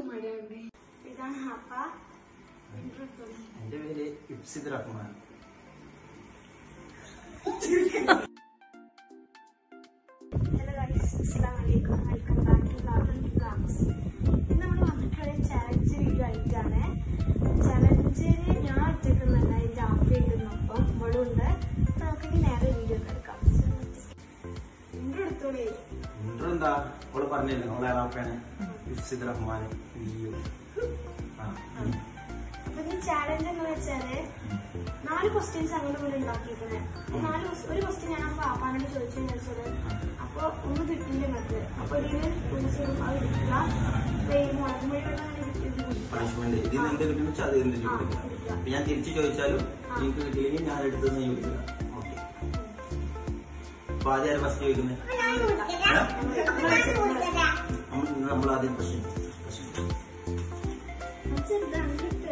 മടിയുണ്ട് ഇതാണ് അപ്പ എന്റെ പേര് ഇബ്സിദ് റഹ്മാൻ ഹലോ ഗൈസ് അസ്സലാം വലൈക്കും welcome back to Lavan blogs ഇന്ന് നമ്മൾ വന്നിട്ടുള്ള ചാലഞ്ച് വീഡിയോ ആയിട്ടാണ് ചാലഞ്ചിന് ഞാൻ ഒറ്റക്കുന്നല്ല എൻ്റെ അപ്പയുണ്ടെന്നൊപ്പം ഇവളുണ്ട് അപ്പൊ നമുക്കിനി നേരെ വീഡിയോ എടുക്കാം എൻ്റെ അടുത്തോടെ ഇൻട്രോ എന്താ അവള് പറഞ്ഞില്ലേ അവളെ ആളാപ്പാണ് ഇബ്സിദ് റഹ്മാൻ വിയു ആ ഉം. അപ്പൊ ഈ ചാലഞ്ച് എന്ന് വെച്ചാല് നാല് ക്വസ്റ്റ്യൻസ് അങ്ങോട്ട് കൂടെ ഉണ്ടാക്കിയിരിക്കുന്നത് നാല് ques- ഒരു ക്വസ്റ്റ്യൻ ഞാൻ അപ്പൊ പാപ്പാനോട് ചോദിച്ചു വിചാരിച്ചത് അപ്പൊ ഒന്ന് കിട്ടിയില്ല നിങ്ങൾക്ക് അപ്പൊ ഇതിന് തീർച്ചയായും അത് കിട്ടില്ല അപ്പൊ ഈ മുളക് മൊഴി വെള്ളം കിട്ടിയത് കുടിക്കാം. പണിഷ്മെന്റ് ഇതിൽ എന്ത് കിട്ടുന്നു വെച്ചാൽ അത് എന്ത് ആ, കൊടുക്കുക കൊടുക്കുക. അപ്പൊ ഞാൻ തിരിച്ചു ചോദിച്ചാലും ആ. എനിക്ക് കിട്ടിയില്ലെങ്കിൽ ഞാൻ എടുത്തത് നീ കൊടുക്കുക ഓക്കെ അപ്പൊ ആദ്യം ആരും ഫസ്റ്റ് ചോദിക്കുന്നത് നമ്മൾ നമ്മൾ ആദ്യം പ്രശ്നം ചെറുതാണ് കിട്ടുക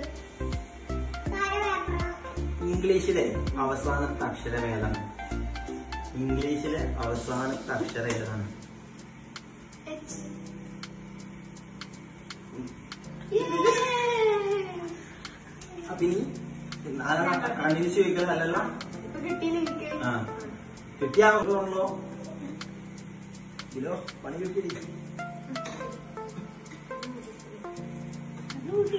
ഇംഗ്ലീഷിലെ അവസാനത്തെ അക്ഷരം ഏതാണ് ഇംഗ്ലീഷിലെ അവസാനത്തെ അക്ഷരം ഏതാണ് എച്ച് അപ്പൊ ഇനി ആരാണ് കണ്ടിന്യൂസ് ചോദിക്കുന്നതല്ലല്ലോ ഇപ്പൊ കിട്ടിയില്ല എനിക്ക് ആ കിട്ടിയാ പറഞ്ഞോ ഇതോ പണി കിട്ടി നോക്കി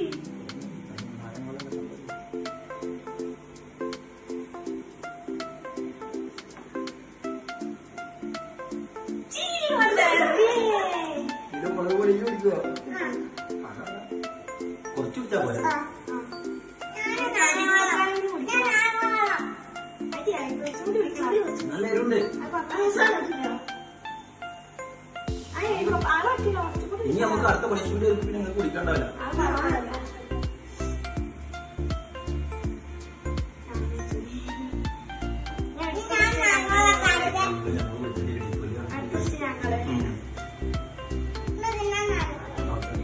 ചില്ലി വന്നത് ഇത് മുളക് പൊടി കുടിക്കുവോ കുറച്ച് കുടിച്ചാ പോലെ നല്ല എരുണ്ട് ഇനി നമുക്ക് അടുത്ത പണിഷ്മെന്റ് പിന്നെ നിങ്ങൾക്ക് കുടിക്കണ്ടാവില്ല ഉം. ഓക്കേ.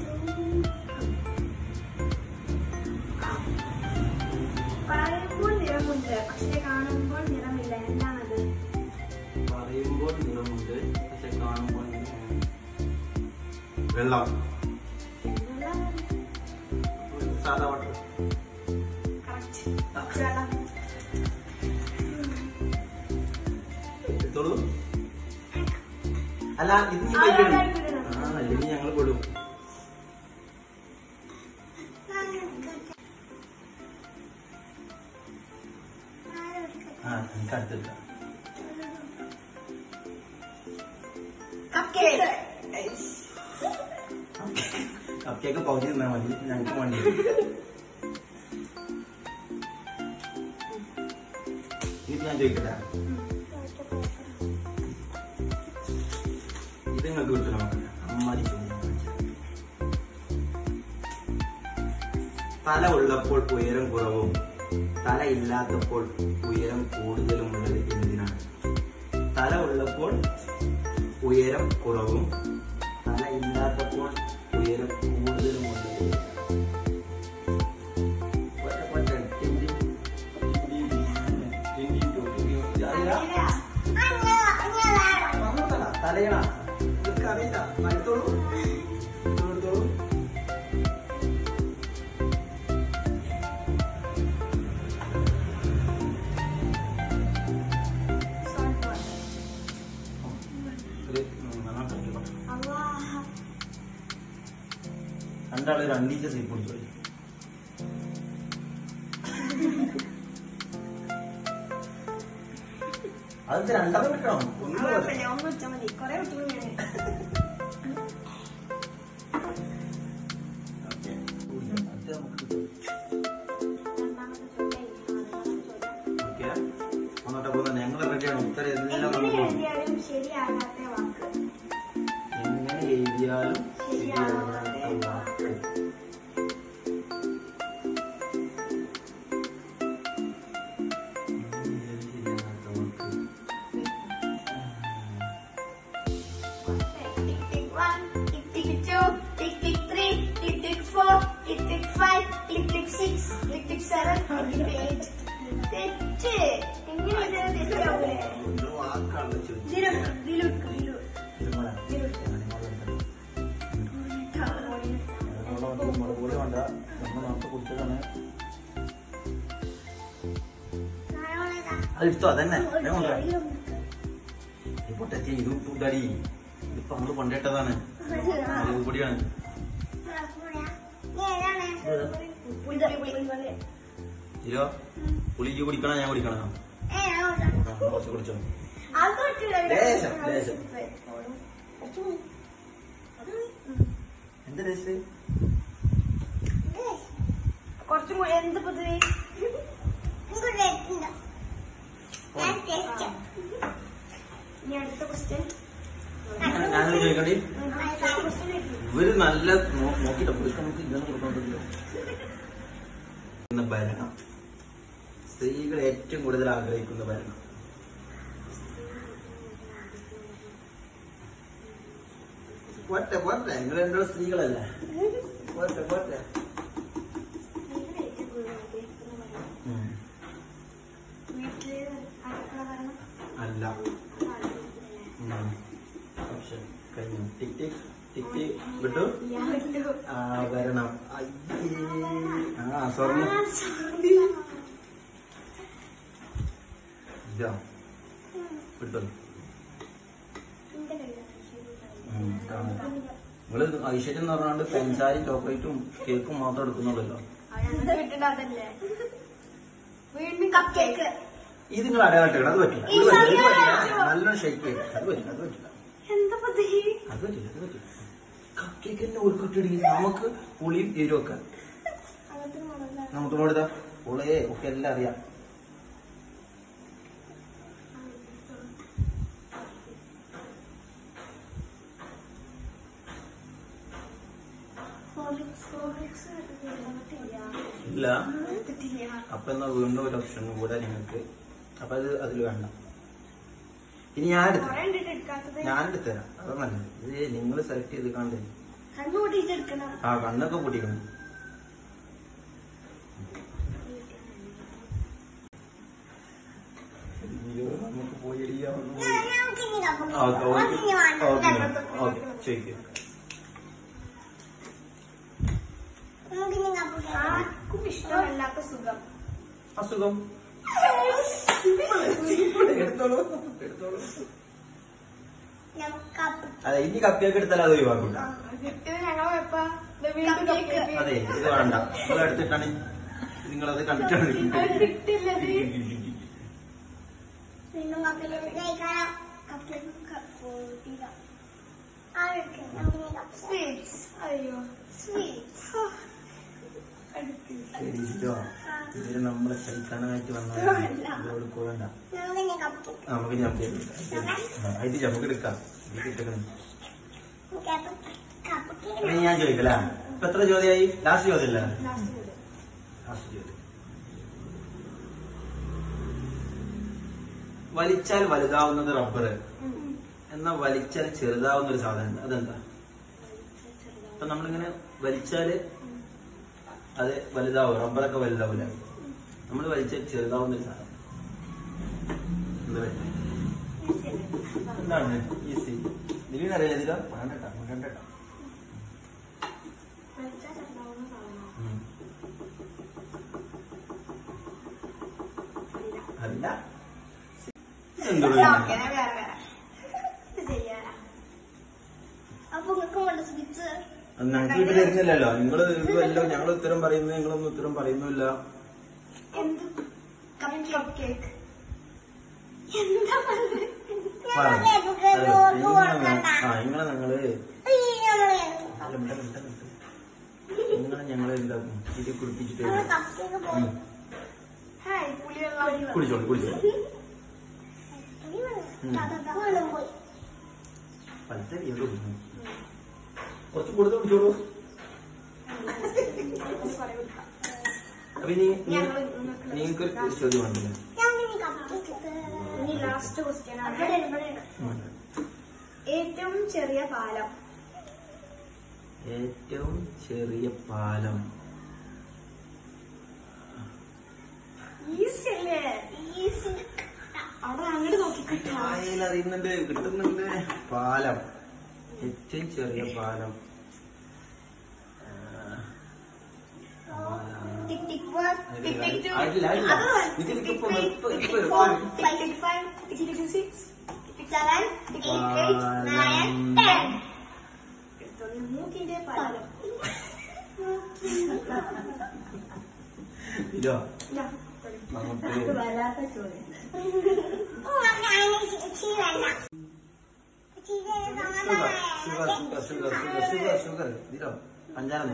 പറയുമ്പോൾ നിറമുണ്ട് പക്ഷെ കാണുമ്പോൾ നിറമില്ല എന്താണത് പറയുമ്പോൾ നിറമുണ്ട് പക്ഷെ കാണുമ്പോൾ നിറമില്ല. വെള്ളം സാധാ വാട്ടർ എടുത്തോളൂ അല്ല ഇത് നീ കഴിക്കണം ആ അല്ലെങ്കിൽ ഞങ്ങൾ പെടും ആ എനിക്ക് അടുത്തെടുക്കാം കപ്പയൊക്കെ പകുതി നിന്നാ മതി ഞങ്ങൾക്ക് വേണ്ടി ഇത് ഞാൻ ചോദിക്കട്ടെ ഇത് നിങ്ങൾക്ക് കിട്ടണം അമ്മാരി ചോദ്യം തല ഉള്ളപ്പോൾ ഉയരം കുറവും തല ഇല്ലാത്തപ്പോൾ ഉയരം കൂടുതലും ഉള്ളത് എന്തിനാണ് തല ഉള്ളപ്പോൾ ഉയരം കുറവും തല ഇല്ലാത്തപ്പോൾ ഉയരം കൂടുതലും ഉള്ളത് എന്തിനാണ്? ഒറ്റ ഒറ്റ ടിൻഡി, ടിൻഡി, ടിൻഡി, ടിൻഡി. അറിയില്ല? അങ്ങോട്ടല്ല, തലയണ ഇതൊക്കെ അറിയില്ല അടുത്തോളൂ എടുത്തോളൂ ഒരു മൂന്നെണ്ണം കഴിക്കണം രണ്ടാള് രണ്ടീച്ച സീപ്പ് കുടിച്ചോളി അത് രണ്ടെണ്ണം കിട്ടണം ഒന്ന് പോരെ. ഒന്ന് വെച്ചാൽ മതി കൊറേ കുട്ടികൾ ഓക്കേ. കുടിക്കാം. അത് നമുക്ക് കിട്ടും. ഓക്കേ. അങ്ങോട്ട് പോകുന്ന ഞങ്ങൾ റെഡിയാണ് ഉത്തരം എല്ലാം എങ്ങനെ നമുക്ക് എഴുതിയാലും ശരിയാകാത്ത വാക്ക് എങ്ങനെ എഴുതിയാലും ശരിയാകാത്ത വാക്ക് എങ്ങനെ എഴുതിയാലും ശരിയാകാത്ത വാക്ക് Tick tick one, tick tick two, tick tick three, tick tick four, tick tick five, tick tick six, tick tick seven, tick tick eight. തെറ്റ് എങ്ങനെ എഴുതിയാലും തെറ്റാവൂലേ ഒരു വാക്കാണ് ഇതിലു ഇതിലു ഇതിലു ചോദിച്ചത് ഇതിലു മുളക് പൊടി വേണ്ട നമ്മൾ നമുക്ക് കുടിച്ചതാണ് അത് എടുത്തോ അതന്നെ ഞാൻ കൊണ്ടുവരാം ഈ പൊട്ടത്തി ഇത് ഫുഡടി ഇതിപ്പോ നമ്മള് കൊണ്ടിട്ടതാണ് മുളക് പൊടിയാണ് ഇല്ലോ പുളിക്ക് കുടിക്കണോ ഞാൻ കുടിക്കണോ ആ, കുറച്ച് കുടിച്ചോ ലേശം, ലേശം. എന്താ ടേസ്റ്റ് കുറച്ചും കൂടി എന്ത് പൊതുവെ ഇനി അടുത്ത ക്വസ്റ്റ്യൻ ഞാനൊരു ചോദിക്കണ്ടി ഇവര് നല്ല നോ- നോക്കിട്ട് പുളിക്ക് നമുക്ക് ഇങ്ങനെ കൊടുക്കണ്ടല്ലോ എന്ന ഭരണം സ്ത്രീകൾ ഏറ്റവും കൂടുതൽ ആഗ്രഹിക്കുന്ന ഭരണം പോട്ടെ പോട്ടെ നിങ്ങൾ രണ്ടോ സ്ത്രീകളല്ലേ പോട്ടെ പോട്ടെ ഉം. വീട്ടില് അടുക്കള ഭരണം അല്ല ഉം. ഓപ്ഷൻ കഴിഞ്ഞു ടിക് ടിക് ടിക് ടിക് വിട്ടു ഞാൻ വിട്ടു ആ വരണം അയ്യേ. ആ സ്വർണ്ണം ഇതാ വിട്ടോ നിങ്ങള് ഐശ്വര്യം എന്ന് പറഞ്ഞാണ്ട് പഞ്ചാരയും ചോക്ലേറ്റും കേക്കും മാത്രം എടുക്കുന്നുള്ളല്ലോ വീട്ടിൽ അതല്ലേ വീണ്ടും കപ്പ് കേക്ക് ഇത് നിങ്ങൾ അടയാളട്ടെ അത് പറ്റില്ല ഇത് പറ്റില്ല ഇത് പറ്റില്ല നല്ലോണം ഷേക്ക് ചെയ്യും അത് പറ്റില്ല അത് പറ്റില്ല എന്താ പദ്ധതി അത് പറ്റില്ല അത് പറ്റില്ല കപ്പ് കേക്ക് തന്നെ ഒരു കട്ടിടി നമുക്ക് പുളിയും എരിവും ഒക്കെ നമുക്ക് നോടിതാ പുളിയെ ഒക്കെ എല്ലാം അറിയാം ഇല്ല അപ്പൊ എന്നാ വീണ്ടും ഒരു ഓപ്ഷൻ കൂടെ നിങ്ങൾക്ക് അപ്പൊ അത് അതിൽ വേണ്ട ഇനി ഞാൻ എടുത്തു എടുക്കാത്തത് ഞാൻ എടുത്തുതരാം അതാ നല്ലത് ഇത് നിങ്ങൾ സെലക്ട് ചെയ്ത് കണ്ടേ കണ്ണുകൂട്ടിട്ട് എടുക്കണം ആ കണ്ണൊക്കെ പൊട്ടിക്കണം അയ്യോ, നമുക്ക് പോയടിയാവുന്നു. ആ, ഓക്കെ, ഓക്കെ. ഓക്കെ, ഓക്കെ, ചോദിക്ക്. ആർക്കും ഇഷ്ടമല്ലാത്ത സുഖം അസുഖം എടുത്തോളൂ എടുത്തോളൂ അതെ ഇനി കപ്പ് കേക്ക് എടുത്താൽ അത് ഒഴിവാക്കില്ല കിട്ടിയത് ഞങ്ങൾ എപ്പാ വീണ്ടും കപ്പ് കേക്ക് അതെ ഇത് വേണ്ട നിങ്ങൾ എടുത്തിട്ടാണ് നിങ്ങളത് കണ്ടിട്ടാണ് അത് കിട്ടില്ലത് സ്വീറ്റ്സ് അയ്യോ സ്വീറ്റ്സ് ശരിട്ടോ ഇതിന് നമ്മളെ കഴിക്കാനായിട്ട് വന്നാൽ കൊടുക്കൂടണ്ട നമുക്ക് നമുക്ക് ഇത് നമുക്ക് എടുക്കാം ഇത് ഇട്ടേക്കണം. ഇനി ഞാൻ ചോദിക്കല ഇപ്പൊ എത്ര ചോദ്യമായി ലാസ്റ്റ് ചോദ്യമല്ല ലാസ്റ്റ് ചോദ്യം വലിച്ചാൽ വലുതാവുന്നത് റബ്ബർ എന്നാ വലിച്ചാൽ ചെറുതാവുന്ന ഒരു സാധനം ഉണ്ട്. അതെന്താ അപ്പൊ നമ്മളിങ്ങനെ വലിച്ചാല് അത് വലുതാവും റബ്ബറൊക്കെ വലുതാവൂല നമ്മൾ വലിച്ചാൽ ചെറുതാവുന്ന ഒരു സാധനം എന്താ പറയുക എന്താണ് ഈസി ദിലീനറിയാം ഇതിലോ വേണ്ടട്ടാ വേണ്ടട്ടാ ഉം. അല്ല എന്തോ അപ്പൊ നിങ്ങൾക്ക് വേണ്ട സ്വീറ്റ്സ് ഞങ്ങൾക്ക് ഇത് തരുന്നില്ലല്ലോ നിങ്ങള് ഇത് വല്ലോ ഞങ്ങൾ ഉത്തരം പറയുന്നു നിങ്ങളൊന്നും ഉത്തരം പറയുന്നില്ല എന്ത് കപ്പ് കേക്ക് എന്താ പറഞ്ഞത് പറഞ്ഞു നിങ്ങളെ ആ നിങ്ങളെ ഞങ്ങള് അല്ല, മിണ്ട, മിണ്ട, മിണ്ട. നിങ്ങളെ ഞങ്ങള് എന്താക്കും ഇത് കുടിപ്പിച്ചിട്ട് ഉം. ഹായ് പുളിവെള്ളം കുടിച്ചോളൂ കുടിച്ചോളൂ പലതരം ഇവിടെ കുടിക്കുന്നു. കുറച്ച് കൂടുതൽ കുടിച്ചോളൂ അപ്പൊ ഇനി നിങ്ങൾക്ക് ഒരു ചോദ്യം ഉണ്ടല്ലോ ഇനി ലാസ്റ്റ് ക്വസ്റ്റ്യൻ ആണ് ഏറ്റവും ചെറിയ പാലം ഏറ്റവും ചെറിയ പാലം ഈസി അല്ലേ ഈസി അവിടെ അങ്ങോട്ട് നോക്കി കിട്ടാ വായിൽ അറിയുന്നുണ്ട് കിട്ടുന്നുണ്ട് പാലം ഏറ്റവും ചെറിയ പാലം ആ, one, tick, tick, two. ആയിട്ടില്ല, ആയിട്ടില്ല. Other one, നിക്ക്, tick, നിക്ക്, tick, ഇപ്പൊ, three, ഇപ്പൊ, tick, ഇപ്പൊ, tick, ഇപ്പൊ. four, tick, tick, five, tick, tick, six, tick, tick, seven, tick, tick, eight, nine, ten. എടുത്തോളൂ, മൂക്കിന്റെ പടലം. ഇല്ലോ ഇതാ, നമുക്ക് വരാത്ത ചോദ്യം sugar sugar sugar sugar sugar sugar sugar ഇതിലോ പഞ്ചാര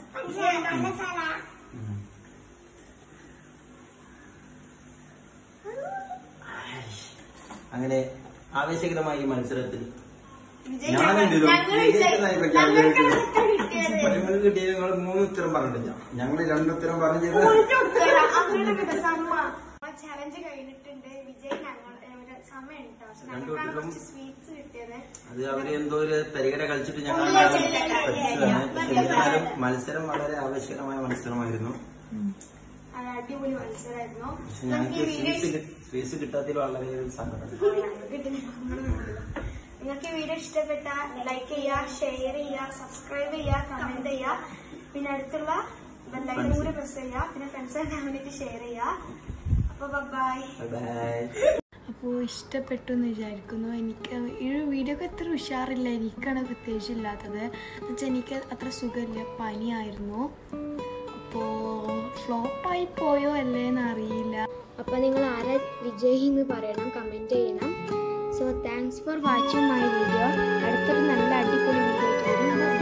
അങ്ങനെ ആവേശകരമായ ഈ മത്സരത്തിൽ വിജയ് ഞാനുണ്ടല്ലോ ഞങ്ങൾ വിജയ്- ഞങ്ങൾക്കാണ് ഉത്തരം കിട്ടിയത്. നിങ്ങൾക്ക് കിട്ടിയ നിങ്ങൾ മൂന്ന് ഉത്തരം പറഞ്ഞിട്ടില്ല ഞങ്ങള് രണ്ടുത്തരം പറഞ്ഞു ചെയ്ത് ഒരു ഉത്തരം, അങ്ങനെ കിട്ടും, സമ്മ. ആ ചലഞ്ച് കഴിഞ്ഞിട്ടുണ്ട് വിജയ് ഞങ്ങൾ ഏ, ഒരു സമയം ഉണ്ട് പക്ഷെ രണ്ടു ഞങ്ങൾക്കാണ് കൂട്ടരും കുറച്ച് സ്വീറ്റ്സ് കിട്ടിയത് അത് അവര് എന്തോ ഒരു തരികര കളിച്ചിട്ട് ഞങ്ങൾ ഉള്ളിൽ വെച്ചിട്ട് പറ്റിച്ചതാണ് പക്ഷെ എന്നാലും മത്സരം വളരെ ആവേശകരമായ മത്സരമായിരുന്നു അത് അടിപൊളി മത്സരമായിരുന്നു പക്ഷെ നമുക്ക് ഞങ്ങൾക്ക് ഈ വീഡിയോ സ്വീസ് സ്വീസ് കിട്ടാത്തതിൽ വളരെ ഒരു സങ്കടം നിങ്ങൾക്ക് ഈ വീഡിയോ ഇഷ്ടപ്പെട്ട ലൈക്ക് ചെയ്യുക ഷെയർ ചെയ്യുക സബ്സ്ക്രൈബ് ചെയ്യുക കമന്റ് ചെയ്യുക പിന്നെ അടുത്തുള്ള ബെല്ലൈക്കനും കൂടി പ്രസ് ചെയ്യുക പിന്നെ ഫ്രണ്ട്സ് ആൻഡ് ഫാമിലിക്ക് ഷെയർ ചെയ്യുക അപ്പൊ ബൈ ബൈ അപ്പോൾ ഇഷ്ടപ്പെട്ടു എന്ന് വിചാരിക്കുന്നു എനിക്ക് ഈ ഒരു വീഡിയോ ഒക്കെ അത്ര ഉഷാറില്ല എനിക്കാണ് പ്രത്യേകിച്ച് ഇല്ലാത്തത് എന്നുവെച്ചാൽ എനിക്ക് അത്ര സുഖമില്ല പനിയായിരുന്നു അപ്പോൾ ഫ്ലോപ്പായി പോയോ അല്ലേ എന്ന് അറിയില്ല അപ്പോൾ നിങ്ങൾ ആരാ വിജയി എന്ന് പറയണം കമൻറ്റ് ചെയ്യണം so thanks for watching my video അടുത്തൊരു നല്ല അടിപൊളി വീഡിയോ ആയിട്ട് വരും